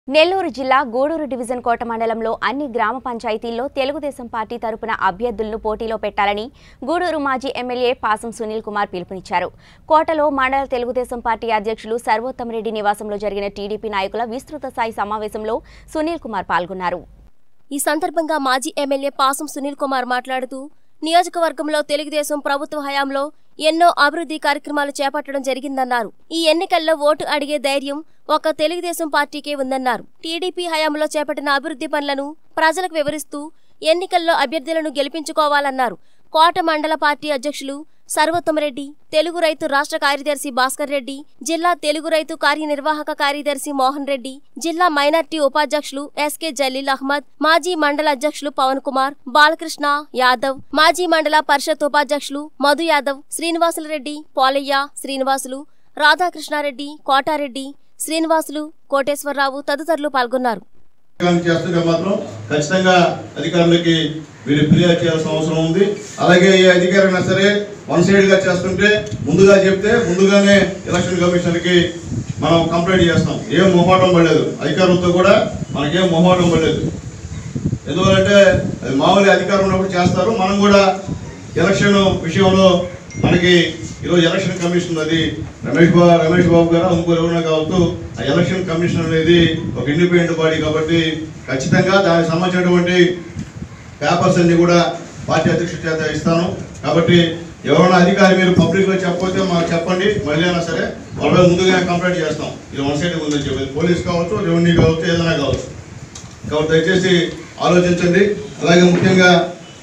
నెల్లూరు జిల్లా గూడూరు డివిజన్ కోట మండలంలో అన్ని గ్రామ పంచాయతీల్లో తెలుగుదేశం పార్టీ తరపున అభ్యర్థులను పోటీలో పెట్టాలని గూడూరు మాజీ ఎమ్మెల్యే పాసం సునీల్ కుమార్ పిలుపునిచ్చారు కోటలో మండల తెలుగుదేశం పార్టీ అధ్యక్షులు సర్వోత్తమరెడ్డి నివాసంలో జరిగిన టీడీపీ నాయకుల విస్తృత స్థాయి సమావేశంలో సునీల్ కుమార్ పాల్గొన్నారు ఈ సందర్భంగా మాజీ ఎమ్మెల్యే పాసం సునీల్ కుమార్ మాట్లాడుతూ నియోజకవర్గంలో తెలుగుదేశం ప్రభుత్వ హయాంలో ఎన్నో అభివృద్ధి కార్యక్రమాలు చేపట్టడం జరిగిందన్నారు ఈ ఎన్నికల్లో ఓటు అడిగే ధైర్యం ఒక తెలుగుదేశం పార్టీకే ఉందన్నారు టీడీపీ హయాంలో చేపట్టిన అభివృద్ధి పనులను ప్రజలకు వివరిస్తూ ఎన్నికల్లో అభ్యర్థులను గెలిపించుకోవాలన్నారు కోట మండల పార్టీ అధ్యక్షులు సర్వోత్తమరెడ్డి తెలుగు రైతు రాష్ట్ర కార్యదర్శి భాస్కర్ రెడ్డి జిల్లా తెలుగు రైతు కార్యనిర్వాహక కార్యదర్శి మోహన్ రెడ్డి జిల్లా మైనార్టీ ఉపాధ్యక్షులు ఎస్కే జలీల్ అహ్మద్ మాజీ మండల అధ్యక్షులు పవన్ కుమార్ బాలకృష్ణ యాదవ్ మాజీ మండల పరిషత్ ఉపాధ్యక్షులు మధు యాదవ్ శ్రీనివాసులరెడ్డి పోలయ్య శ్రీనివాసులు రాధాకృష్ణారెడ్డి కోటారెడ్డి శ్రీనివాసులు కోటేశ్వరరావు తదితరులు పాల్గొన్నారు కార్యక్రమం చేస్తుంటే మాత్రం ఖచ్చితంగా అధికారులకి వీరు ఫిర్యాదు చేయాల్సిన అవసరం ఉంది అలాగే ఏ అధికారైనా సరే వన్ సైడ్ గా చేస్తుంటే ముందుగా చెప్తే ముందుగానే ఎలక్షన్ కమిషనర్కి మనం కంప్లైంట్ చేస్తాం ఏం మొహమాటం పడలేదు అధికారులతో కూడా మనకేం మొహమాటం పడలేదు ఎందువలంటే అది మామూలు అధికారం ఉన్నప్పుడు చేస్తారు మనం కూడా ఎలక్షన్ విషయంలో మనకి ఈరోజు ఎలక్షన్ కమిషన్ అది రమేష్ బాబు రమేష్ బాబు గారు ఇంకో ఎవరైనా కావచ్చు ఆ ఎలక్షన్ కమిషన్ అనేది ఒక ఇండిపెండెంట్ బాడీ కాబట్టి ఖచ్చితంగా దానికి సంబంధించినటువంటి పేపర్స్ అన్ని కూడా పార్టీ అధ్యక్షుడి చేత ఇస్తాను కాబట్టి ఎవరైనా అధికారి మీరు పబ్లిక్లో చెప్పకపోతే మాకు చెప్పండి మళ్ళీ అయినా సరే వాళ్ళ మీద ముందుగానే కంప్లైంట్ చేస్తాం ఇది వన్ సైడ్ ఉందని చెప్పేది పోలీస్ కావచ్చు రెవెన్యూ కావచ్చు ఏదైనా కావచ్చు కాబట్టి దయచేసి ఆలోచించండి అలాగే ముఖ్యంగా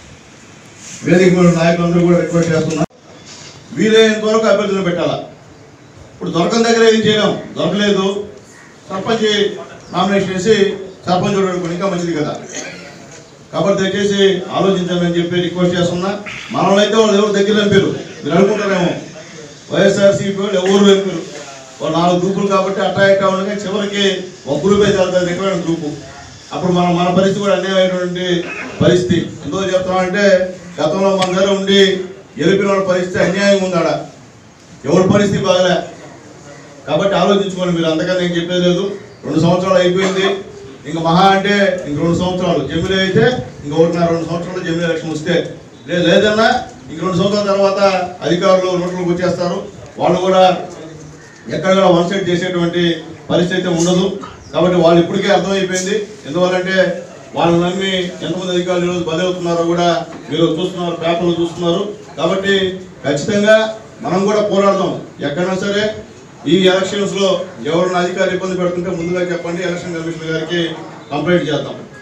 వేదిక మీద ఉన్న నాయకులందరూ కూడా రిక్వెస్ట్ చేస్తున్నా వీలైనంత వరకు అభ్యర్థులు పెట్టాలా ఇప్పుడు దొరకని దగ్గర ఏం చేయలేం దొరకలేదు సర్పంచ్ నామినేషన్ వేసి సర్పంచ్ చూడడానికి ఇంకా మంచిది కదా కాబట్టి దయచేసి ఆలోచించండి అని చెప్పి రిక్వెస్ట్ చేస్తున్నా మనల్ని అయితే వాళ్ళు ఎవరు దగ్గర పంపారు మీరు అనుకుంటారేమో వైఎస్ఆర్సీపీ వాళ్ళు ఎవరు పంపారు వాళ్ళు నాలుగు గ్రూపులు కాబట్టి అట్టా ఇట్టా ఉండగా చివరికి ఒక గ్రూప్ అయితే వెళ్తుంది ఎక్కువైన గ్రూపు అప్పుడు మనం మన పరిస్థితి కూడా అన్యాయమైనటువంటి పరిస్థితి ఎందుకో చెప్తామంటే గతంలో మన దగ్గర ఉండి గెలిపిన వాళ్ళ పరిస్థితి అన్యాయం ఉందాడ ఎవరి పరిస్థితి బాగలే కాబట్టి ఆలోచించుకోండి మీరు అంతకన్నా నేను చెప్పేది లేదు రెండు సంవత్సరాలు అయిపోయింది ఇంకా మహా అంటే ఇంక రెండు సంవత్సరాలు జమిలీ అయితే ఇంక ఒకటిన్నర రెండు సంవత్సరాలు జమిలీ ఎలక్షన్ వస్తే లేదు లేదన్నా ఇంక రెండు సంవత్సరాల తర్వాత అధికారులు నోట్లకు వచ్చేస్తారు వాళ్ళు కూడా ఎక్కడ కూడా వన్ సైడ్ చేసేటువంటి పరిస్థితి అయితే ఉండదు కాబట్టి వాళ్ళు ఇప్పటికే అర్థమైపోయింది ఎందువల్లంటే వాళ్ళు నమ్మి ఎంతమంది అధికారులు ఈరోజు బలవుతున్నారో కూడా మీరు చూస్తున్నారు పేపర్లు చూస్తున్నారు కాబట్టి ఖచ్చితంగా మనం కూడా పోరాడదాం ఎక్కడైనా సరే ఈ ఎలక్షన్స్ లో ఎవరైనా అధికారి ఇబ్బంది పెడుతుంటే ముందుగా చెప్పండి ఎలక్షన్ కమిషనర్ గారికి కంప్లైంట్ చేద్దాం